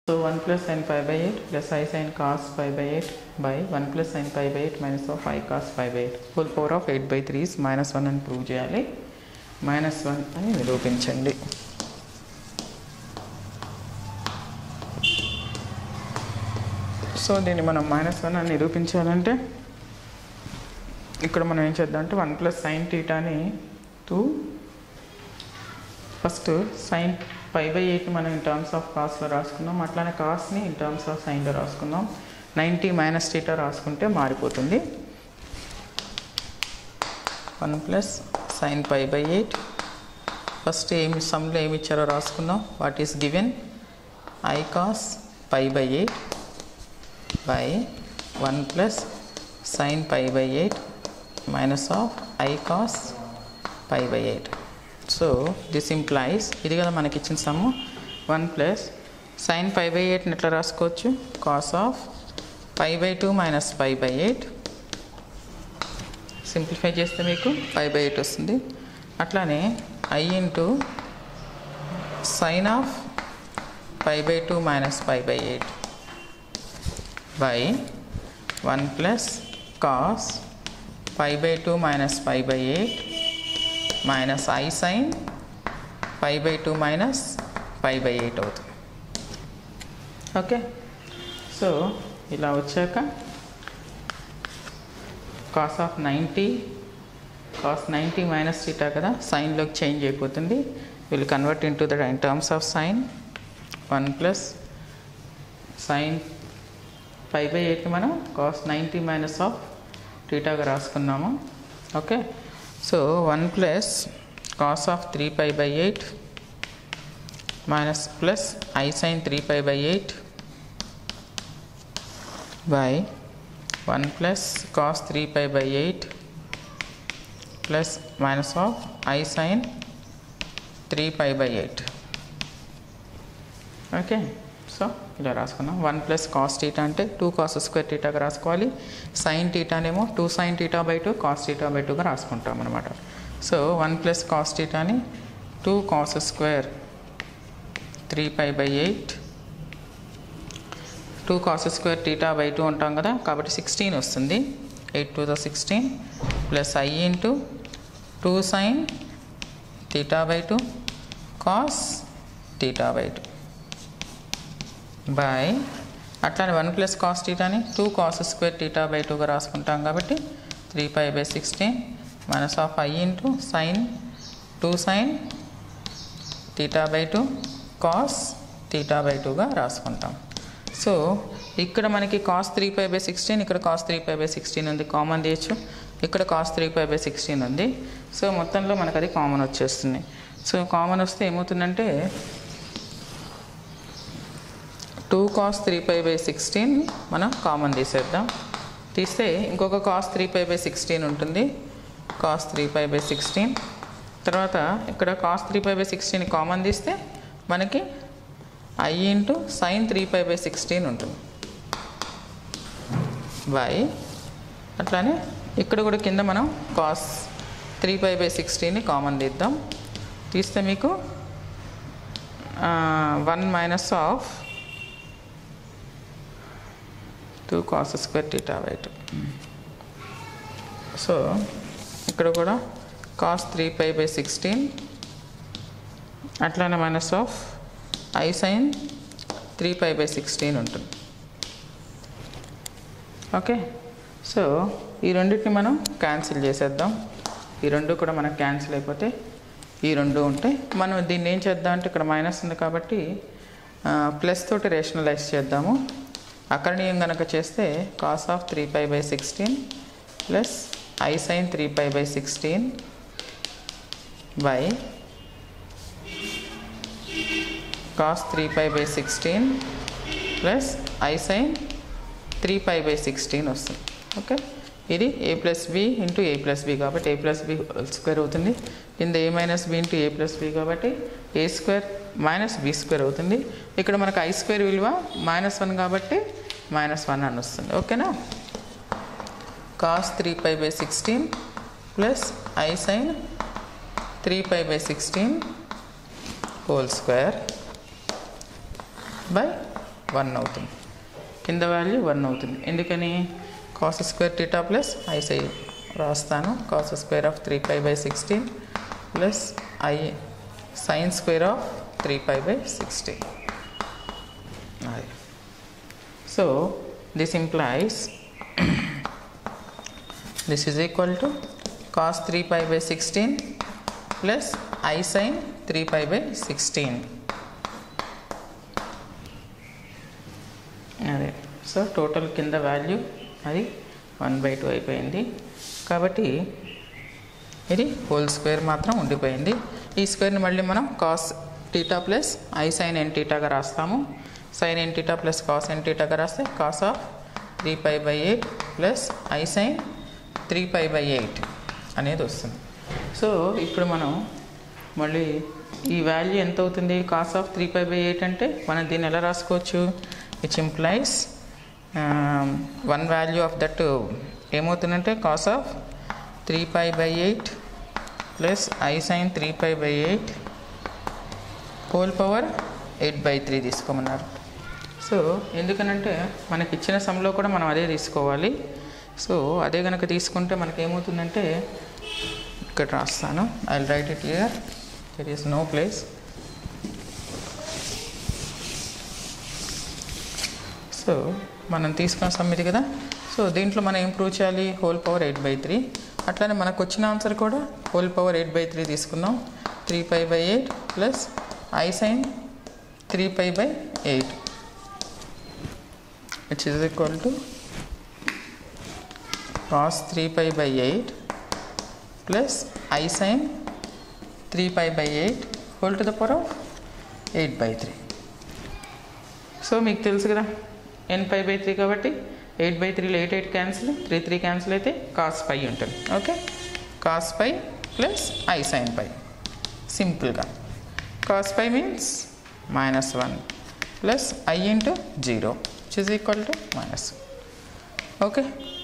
So 1 plus sin pi by 8 plus i sin cos pi by 8 by 1 plus sin pi by 8 minus of i cos pi by 8 whole power of 8 by 3 is minus 1 అని prove చేయాలి minus one అని నిరూపించండి so దీన్ని మనం minus one అని నిరూపించాలంటే ఇక్కడ మనం ఏం చేద్దాం అంటే వన్ ప్లస్ సైన్ టీటాని to first sine pi by eight మనం ఇన్ టర్మ్స్ ఆఫ్ కాస్ట్లో రాసుకున్నాం అట్లానే కాస్ని ఇన్ టర్మ్స్ ఆఫ్ సైన్లో రాసుకున్నాం నైంటీ మైనస్ టీటా రాసుకుంటే మారిపోతుంది one plus sine pi by eight first ఏమి సమ్లో ఏమి ఇచ్చారో రాసుకుందాం what is given I cos pi by eight by one plus sine pi by eight minus of I cos pi by eight so this implies ఇది కదా మనకి ఇచ్చిన sum one plus sine pi by ఎయిట్ని ఎట్లా రాసుకోవచ్చు cos of pi by two minus pi by eight simplify చేస్తే మీకు five by eight వస్తుంది అట్లానే I into sine of five by two minus five by eight by one plus cos five by two minus five by eight minus I sine five by two minus five by eight అవుతుంది okay so ఇలా వచ్చాక cos of ninety cos ninety minus theta కదా సైన్లోకి change అయిపోతుంది will convert into the in terms of sine one plus sine five by eight మనం cos ninety minus of టీటాగా రాసుకున్నాము okay so one plus cos of three pi by eight minus plus I sine three pi by eight by one plus cos three pi by eight plus minus of I sine three pi by eight okay so ఇలా రాసుకున్నాం one plus cos theta అంటే two cos square టీటాగా రాసుకోవాలి sine టీటానేమో two sine theta by two cos theta by టూగా రాసుకుంటాం అనమాట so one plus cos టీటాని two cos square three pi by eight two cos square theta by two ఉంటాం కదా కాబట్టి సిక్స్టీన్ వస్తుంది eight to the sixteen plus I into two sine theta by two cos theta by two by అట్లానే one plus cos టీటాని two cos square theta by టూగా రాసుకుంటాం కాబట్టి three pi by sixteen minus of I into sine two sine theta by two cos theta by టూగా రాసుకుంటాం so ఇక్కడ మనకి cos three pi by sixteen ఇక్కడ cos three pi by sixteen ఉంది common తీయచ్చు ఇక్కడ cos three pi by sixteen ఉంది so మొత్తంలో మనకు అది కామన్ వచ్చేస్తుంది సో కామన్ వస్తే ఏమవుతుందంటే two cos three pi by sixteen మనం కామన్ తీసేద్దాం తీస్తే ఇంకొక cos three pi by sixteen ఉంటుంది cos three pi by sixteen తర్వాత ఇక్కడ cos three pi by sixteen common తీస్తే మనకి I into sine three pi by sixteen ఉంటుంది బై అట్లానే ఇక్కడ కూడా కింద మనం కాస్ త్రీ పై బై సిక్స్టీన్ని కామన్ తీద్దాం తీస్తే మీకు one minus of two cos square theta by two so ఇక్కడ కూడా cos three pi by sixteen అట్లానే minus of I sine three pi by sixteen ఉంటుంది ఓకే సో ఈ రెండింటిని మనం క్యాన్సిల్ చేసేద్దాం ఈ రెండు కూడా మనకు క్యాన్సిల్ అయిపోతే ఈ రెండు ఉంటాయి మనం దీన్ని ఏం చేద్దాం అంటే ఇక్కడ మైనస్ ఉంది కాబట్టి ప్లస్ తోటి రేషనలైజ్ చేద్దాము అకరణీయం కనుక చేస్తే cos of three pi by sixteen plus I sine three pi by sixteen by cos three pi by sixteen plus I sine three pi by sixteen వస్తుంది ఓకే ఇది A plus B into A plus B కాబట్టి A plus B square అవుతుంది కింద A minus B into A plus B కాబట్టి A square minus B square అవుతుంది ఇక్కడ మనకు I square విలువ మైనస్ వన్ కాబట్టి మైనస్ వన్ అని వస్తుంది ఓకేనా cos three pi by sixteen plus I sine three pi by sixteen whole square by one అవుతుంది కింద వాల్యూ వన్ అవుతుంది ఎందుకని cos square theta plus I sine రాస్తాను cos square of three pi by sixteen plus I sine square of three pi by sixteen అది so this implies this is equal to cos 3 pi by 16 plus i sin 3 pi by 16 అదే so total కింద value అది one by two అయిపోయింది కాబట్టి ఇది whole square మాత్రం ఉండిపోయింది ఈ స్క్వేర్ని మళ్ళీ మనం cos theta plus I sine n టీటాగా రాస్తాము sine n theta plus cos n టీటాగా రాస్తే cos of three pi by eight plus I sine three pi by eight అనేది వస్తుంది సో ఇప్పుడు మనం మళ్ళీ ఈ వాల్యూ ఎంత అవుతుంది cos of three pi by eight అంటే మనం దీన్ని ఎలా రాసుకోవచ్చు which implies one value of that ఏమవుతుందంటే cos of three pi by eight plus I sine three pi by eight whole power eight by three తీసుకోమన్నారు so ఎందుకనంటే మనకి ఇచ్చిన సమ్లో కూడా మనం అదే తీసుకోవాలి సో అదే కనుక తీసుకుంటే మనకి ఏమవుతుందంటే ఇక్కడ రాస్తాను I write it here there is no place so మనం తీసుకున్న సమ్ ఇది కదా సో దీంట్లో మనం ఏం ప్రూవ్ చేయాలి whole power eight by three అట్లానే మనకు వచ్చిన ఆన్సర్ కూడా whole power eight by three తీసుకుందాం three pi by eight plus I sine three pi by eight which is equal to cos 3 pi by 8 plus i sin 3 pi by 8 whole to the power of 8 by 3 so మీకు తెలుసు కదా n pi by three కాబట్టి eight by త్రీలో eight eight cancel three three cancel అయితే cos pi ఉంటుంది okay cos pi plus I sine pi సింపుల్గా cos pi means minus one plus I into zero which is equal to minus okay